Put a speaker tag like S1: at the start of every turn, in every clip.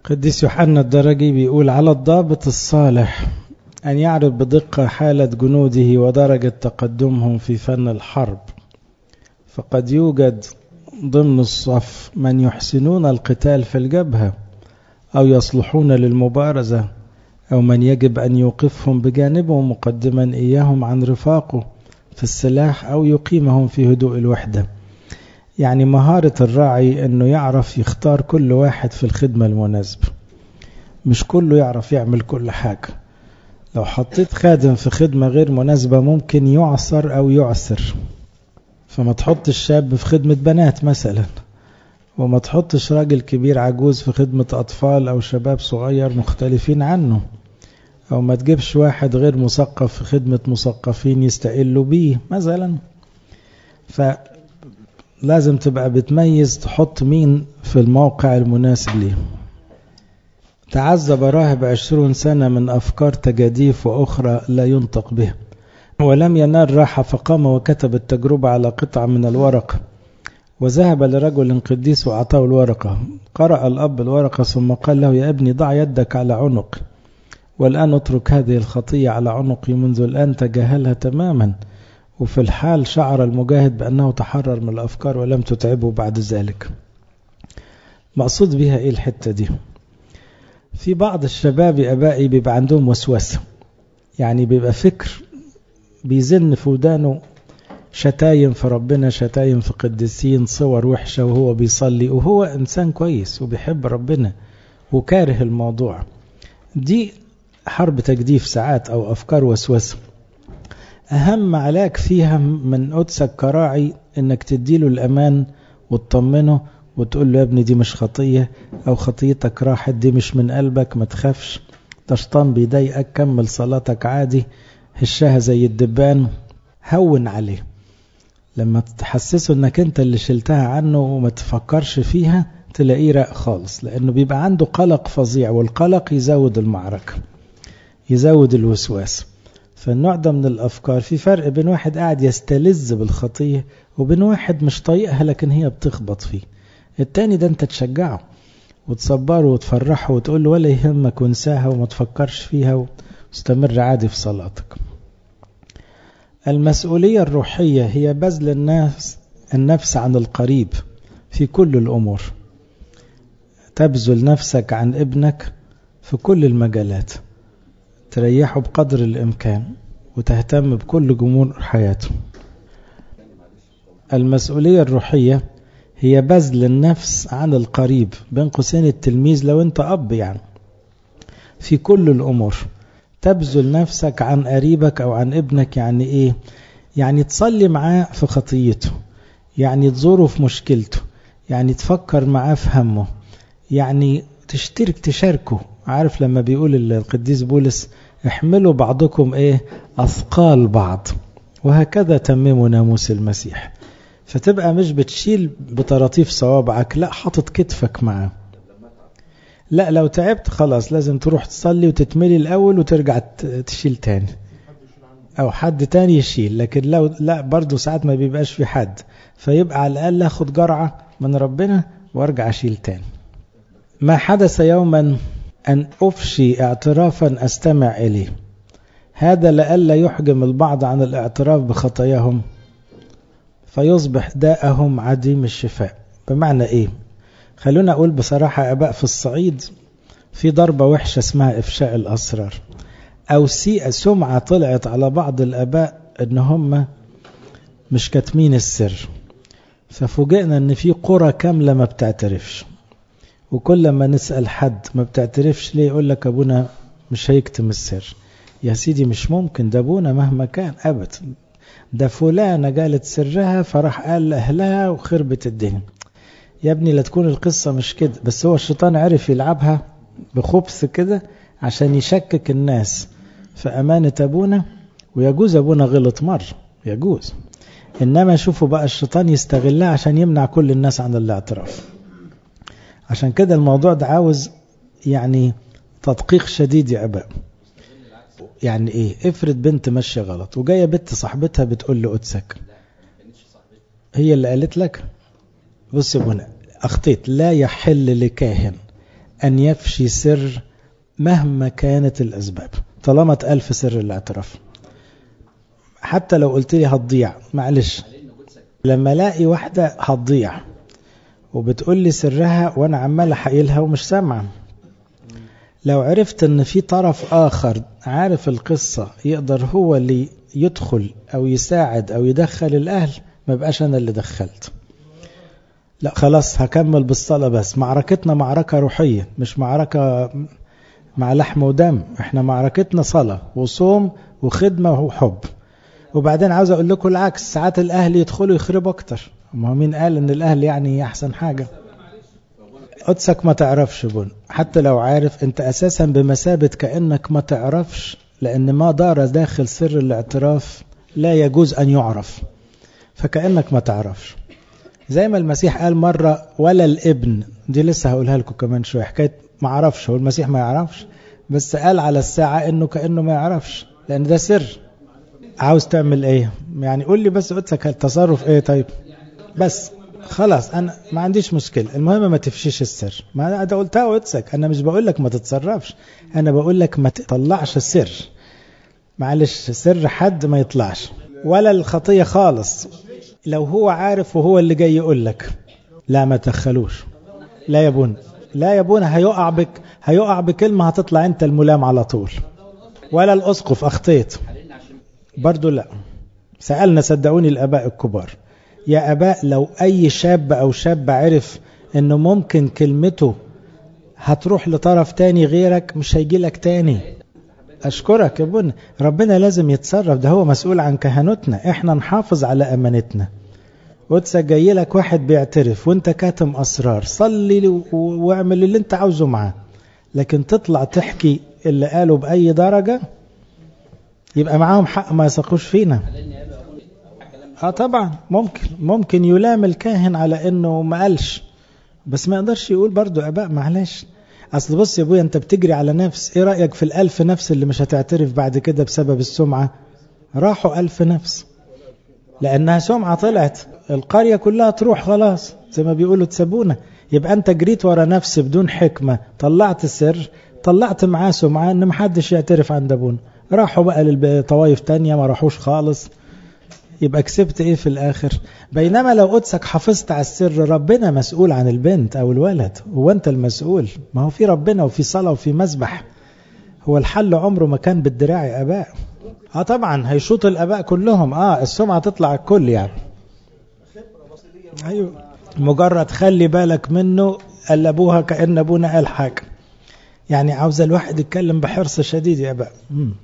S1: قديس يوحنا الدرجي بيقول على الضابط الصالح أن يعرف بدقة حالة جنوده ودرجة تقدمهم في فن الحرب فقد يوجد ضمن الصف من يحسنون القتال في الجبهة أو يصلحون للمبارزة أو من يجب أن يوقفهم بجانبه مقدما إياهم عن رفاقه في السلاح أو يقيمهم في هدوء الوحدة يعني مهارة الراعي أنه يعرف يختار كل واحد في الخدمة المناسبة مش كله يعرف يعمل كل حاجة لو حطيت خادم في خدمة غير مناسبة ممكن يعصر أو يعسر فما تحطش شاب في خدمة بنات مثلا وما تحطش راجل كبير عجوز في خدمة أطفال أو شباب صغير مختلفين عنه أو ما تجيبش واحد غير مثقف في خدمة مثقفين يستقلوا بيه مثلا فلازم تبقى بتميز تحط مين في الموقع المناسب ليه تعذب راهب عشرون سنة من أفكار تجاديف وأخرى لا ينطق بها ولم ينال راحة فقام وكتب التجربة على قطعة من الورق وذهب لرجل قديس وأعطاه الورقة قرأ الأب الورقة ثم قال له يا ابني ضع يدك على عنق والآن اترك هذه الخطية على عنقي منذ الآن تجاهلها تماما وفي الحال شعر المجاهد بأنه تحرر من الأفكار ولم تتعبه بعد ذلك مقصود بها إيه الحتة دي في بعض الشباب أبائي بيبقى عندهم وسوسة يعني بيبقى فكر بيزن في ودانه شتايم في ربنا شتايم في قديسين صور وحشة وهو بيصلي وهو إنسان كويس وبيحب ربنا وكاره الموضوع دي حرب تجديف ساعات أو أفكار وسوسة أهم علاج فيها من قدسك كراعي إنك تديله الأمان وتطمنه وتقول له يا ابني دي مش خطية أو خطيتك راحت دي مش من قلبك ما تخافش تشطان بيضايقك كمل صلاتك عادي هشها زي الدبان هون عليه لما تحسسه انك انت اللي شلتها عنه وما تفكرش فيها تلاقيه راق خالص لانه بيبقى عنده قلق فظيع والقلق يزود المعركة يزود الوسواس فالنوع ده من الافكار في فرق بين واحد قاعد يستلذ بالخطية وبين واحد مش طايقها لكن هي بتخبط فيه التاني ده انت تشجعه وتصبره وتفرحه وتقول له ولا يهمك وانساها وما تفكرش فيها واستمر عادي في صلاتك المسؤولية الروحية هي بذل النفس النفس عن القريب في كل الأمور تبذل نفسك عن ابنك في كل المجالات تريحه بقدر الإمكان وتهتم بكل جمهور حياته المسؤولية الروحية هي بذل النفس عن القريب بين قوسين التلميذ لو انت أب يعني في كل الأمور تبذل نفسك عن قريبك أو عن ابنك يعني إيه يعني تصلي معاه في خطيته يعني تزوره في مشكلته يعني تفكر معاه في همه يعني تشترك تشاركه عارف لما بيقول القديس بولس احملوا بعضكم ايه أثقال بعض وهكذا تمموا ناموس المسيح فتبقى مش بتشيل بطراطيف صوابعك لا حاطط كتفك معاه لا لو تعبت خلاص لازم تروح تصلي وتتملي الأول وترجع تشيل تاني أو حد تاني يشيل لكن لو لا برضه ساعات ما بيبقاش في حد فيبقى على الأقل أخد جرعة من ربنا وارجع أشيل تاني ما حدث يوما أن أفشي اعترافا أستمع إليه هذا لئلا يحجم البعض عن الاعتراف بخطاياهم فيصبح داءهم عديم الشفاء بمعنى إيه خلونا أقول بصراحة أباء في الصعيد في ضربة وحشة اسمها إفشاء الأسرار أو سيئة سمعة طلعت على بعض الأباء إن هم مش كاتمين السر ففوجئنا إن في قرى كاملة ما بتعترفش وكل ما نسأل حد ما بتعترفش ليه يقول لك أبونا مش هيكتم السر يا سيدي مش ممكن ده أبونا مهما كان أبدا ده فلانة قالت سرها فراح قال لأهلها وخربت الدنيا يا ابني لا تكون القصة مش كده بس هو الشيطان عرف يلعبها بخبث كده عشان يشكك الناس في أمانة أبونا ويجوز أبونا غلط مرة يجوز إنما شوفوا بقى الشيطان يستغلها عشان يمنع كل الناس عن الاعتراف عشان كده الموضوع ده عاوز يعني تدقيق شديد يا أباء يعني إيه افرض بنت ماشية غلط وجاية بنت صاحبتها بتقول لقدسك هي اللي قالت لك بص يا ابونا اخطيت لا يحل لكاهن أن يفشي سر مهما كانت الأسباب طالما اتقال في سر الاعتراف حتى لو قلت لي هتضيع معلش لما الاقي واحدة هتضيع وبتقول لي سرها وانا عمال احقيلها ومش سامعه لو عرفت ان في طرف اخر عارف القصة يقدر هو اللي يدخل او يساعد او يدخل الاهل ما بقاش انا اللي دخلت لا خلاص هكمل بالصلاة بس معركتنا معركة روحية مش معركة مع لحم ودم احنا معركتنا صلاة وصوم وخدمة وحب وبعدين عاوز اقول لكم العكس ساعات الاهل يدخلوا يخربوا اكتر ما هو مين قال ان الاهل يعني احسن حاجة قدسك ما تعرفش بن حتى لو عارف انت اساسا بمثابة كأنك ما تعرفش لان ما دار داخل سر الاعتراف لا يجوز ان يعرف فكأنك ما تعرفش زي ما المسيح قال مرة ولا الابن دي لسه هقولها لكم كمان شوية حكاية ما عرفش هو المسيح ما يعرفش بس قال على الساعة انه كأنه ما يعرفش لان ده سر عاوز تعمل ايه يعني قول لي بس قدسك التصرف ايه طيب بس خلاص انا ما عنديش مشكله المهم ما تفشيش السر ما ده قلتها قدسك انا مش بقول لك ما تتصرفش انا بقول لك ما تطلعش السر معلش سر حد ما يطلعش ولا الخطيه خالص لو هو عارف وهو اللي جاي يقول لك لا ما تدخلوش لا يبون لا يبون هيقع بك هيقع بكلمه هتطلع انت الملام على طول ولا الاسقف اخطيت برضو لا سالنا صدقوني الاباء الكبار يا أباء لو أي شاب أو شاب عرف أنه ممكن كلمته هتروح لطرف تاني غيرك مش هيجي لك تاني أشكرك يا بنا ربنا لازم يتصرف ده هو مسؤول عن كهنوتنا إحنا نحافظ على أمانتنا قدسك جاي لك واحد بيعترف وانت كاتم أسرار صلي واعمل اللي انت عاوزه معاه لكن تطلع تحكي اللي قاله بأي درجة يبقى معاهم حق ما يثقوش فينا اه طبعا ممكن ممكن يلام الكاهن على انه ما قالش بس ما يقدرش يقول برضو اباء معلش اصل بص يا ابويا انت بتجري على نفس ايه رايك في الالف نفس اللي مش هتعترف بعد كده بسبب السمعه راحوا الف نفس لانها سمعه طلعت القريه كلها تروح خلاص زي ما بيقولوا تسابونا يبقى انت جريت ورا نفس بدون حكمه طلعت سر طلعت معاه سمعه ان محدش يعترف عند ابونا راحوا بقى للطوايف تانية ما راحوش خالص يبقى كسبت ايه في الاخر بينما لو قدسك حافظت على السر ربنا مسؤول عن البنت او الولد هو انت المسؤول ما هو في ربنا وفي صلاة وفي مسبح هو الحل عمره ما كان بالدراع يا اباء اه طبعا هيشوط الاباء كلهم اه السمعة تطلع الكل يعني ايوه مجرد خلي بالك منه قال ابوها كأن ابونا قال حاجة يعني عاوز الواحد يتكلم بحرص شديد يا اباء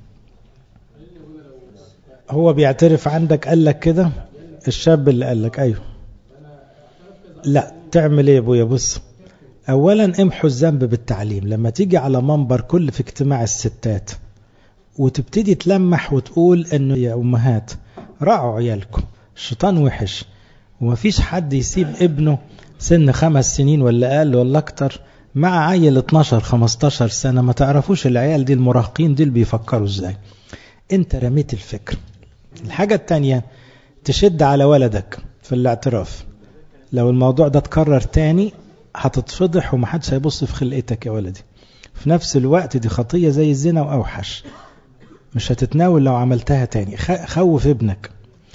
S1: هو بيعترف عندك قال لك كده الشاب اللي قال لك ايوه لا تعمل ايه يا ابويا بص اولا امحوا الذنب بالتعليم لما تيجي على منبر كل في اجتماع الستات وتبتدي تلمح وتقول انه يا امهات راعوا عيالكم الشيطان وحش ومفيش حد يسيب ابنه سن خمس سنين ولا اقل ولا اكتر مع عيل 12 15 سنه ما تعرفوش العيال دي المراهقين دول بيفكروا ازاي انت رميت الفكر الحاجة التانية تشد على ولدك في الاعتراف لو الموضوع ده اتكرر تاني هتتفضح ومحدش هيبص في خلقتك يا ولدي في نفس الوقت دي خطية زي الزنا وأوحش مش هتتناول لو عملتها تاني خوف ابنك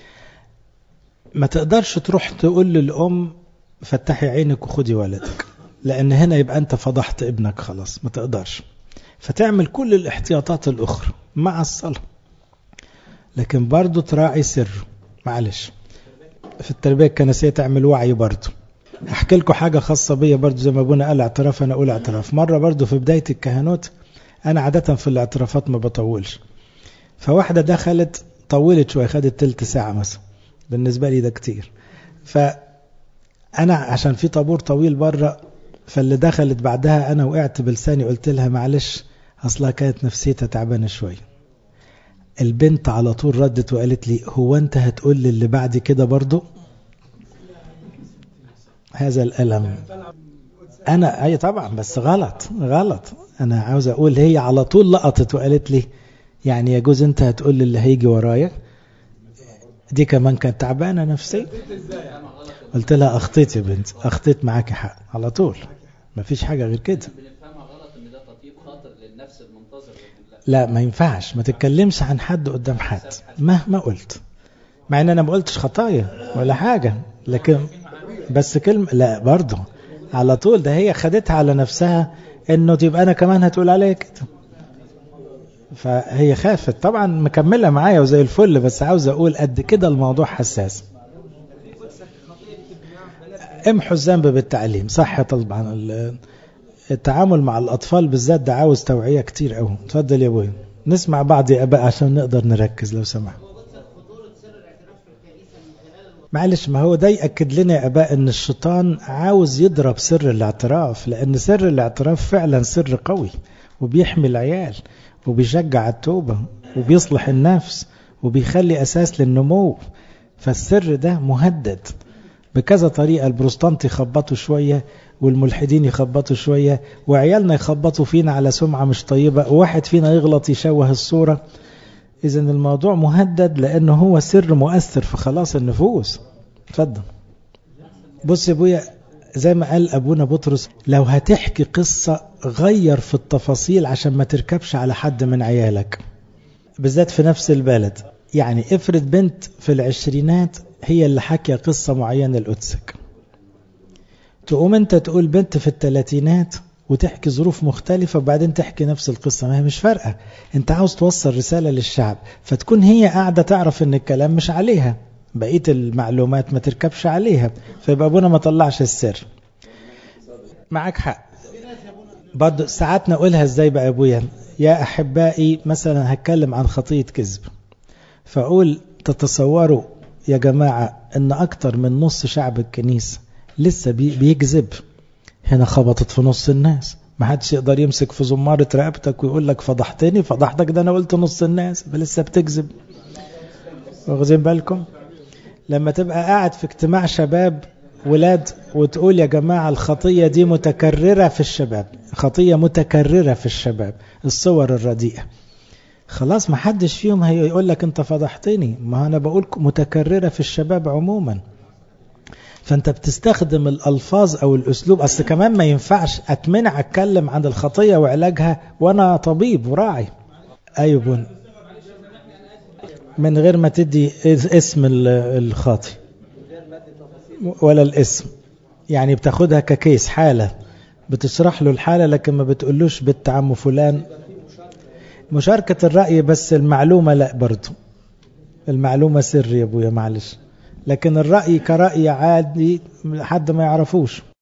S1: ما تقدرش تروح تقول للأم فتحي عينك وخدي ولدك لأن هنا يبقى أنت فضحت ابنك خلاص ما تقدرش فتعمل كل الاحتياطات الأخرى مع الصلاة لكن برضه تراعي سره معلش في التربية الكنسية تعمل وعي برضه احكي لكم حاجة خاصة بيا برضه زي ما ابونا قال اعتراف انا اقول اعتراف مرة برضه في بداية الكهنوت انا عادة في الاعترافات ما بطولش فواحدة دخلت طولت شوية خدت تلت ساعة مثلا بالنسبة لي ده كتير فأنا عشان في طابور طويل بره فاللي دخلت بعدها أنا وقعت بلساني قلت لها معلش أصلها كانت نفسيتها تعبانة شوية البنت على طول ردت وقالت لي هو أنت هتقول لي اللي بعد كده برضو هذا الألم أنا أي طبعا بس غلط غلط أنا عاوز أقول هي على طول لقطت وقالت لي يعني يجوز أنت هتقول لي اللي هيجي ورايا دي كمان كانت تعبانة نفسيا قلت لها أخطيت يا بنت أخطيت معاكي حق على طول ما فيش حاجة غير كده
S2: خاطر للنفس المنتظر
S1: لا ما ينفعش ما تتكلمش عن حد قدام حد مهما قلت مع ان انا ما قلتش خطايا ولا حاجة لكن بس كلمة لا برضه على طول ده هي خدتها على نفسها انه تبقى انا كمان هتقول عليا كده فهي خافت طبعا مكملة معايا وزي الفل بس عاوز اقول قد كده الموضوع حساس امحوا الذنب بالتعليم صح طبعا التعامل مع الاطفال بالذات ده عاوز توعية كتير قوي اتفضل يا ابوي نسمع بعض يا اباء عشان نقدر نركز لو سمحت معلش ما هو ده يأكد لنا يا أباء أن الشيطان عاوز يضرب سر الاعتراف لأن سر الاعتراف فعلا سر قوي وبيحمي العيال وبيشجع التوبة وبيصلح النفس وبيخلي أساس للنمو فالسر ده مهدد بكذا طريقة البروستانت يخبطوا شوية والملحدين يخبطوا شوية وعيالنا يخبطوا فينا على سمعة مش طيبة وواحد فينا يغلط يشوه الصورة إذا الموضوع مهدد لأنه هو سر مؤثر في خلاص النفوس اتفضل بص يا ابويا زي ما قال أبونا بطرس لو هتحكي قصة غير في التفاصيل عشان ما تركبش على حد من عيالك بالذات في نفس البلد يعني افرض بنت في العشرينات هي اللي حكي قصة معينة لقدسك تقوم انت تقول بنت في الثلاثينات وتحكي ظروف مختلفة وبعدين تحكي نفس القصة ما هي مش فارقة انت عاوز توصل رسالة للشعب فتكون هي قاعدة تعرف ان الكلام مش عليها بقية المعلومات ما تركبش عليها فيبقى ابونا ما طلعش السر معاك حق برضه ساعات نقولها ازاي بقى ابويا يا احبائي مثلا هتكلم عن خطية كذب فاقول تتصوروا يا جماعة ان اكتر من نص شعب الكنيسة لسه بيكذب هنا خبطت في نص الناس ما حدش يقدر يمسك في زمارة رقبتك ويقول لك فضحتني فضحتك ده انا قلت نص الناس لسه بتكذب واخدين بالكم لما تبقى قاعد في اجتماع شباب ولاد وتقول يا جماعة الخطية دي متكررة في الشباب خطية متكررة في الشباب الصور الرديئة خلاص ما حدش فيهم هيقول لك انت فضحتني ما انا بقول متكررة في الشباب عموما فانت بتستخدم الالفاظ او الاسلوب اصل كمان ما ينفعش اتمنع اتكلم عن الخطيه وعلاجها وانا طبيب وراعي ايوه بن من غير ما تدي اسم الخاطي ولا الاسم يعني بتاخدها ككيس حاله بتشرح له الحاله لكن ما بتقولوش بنت عم فلان مشاركه الراي بس المعلومه لا برضه المعلومه سر يا ابويا معلش لكن الرأي كرأي عادي حد ما يعرفوش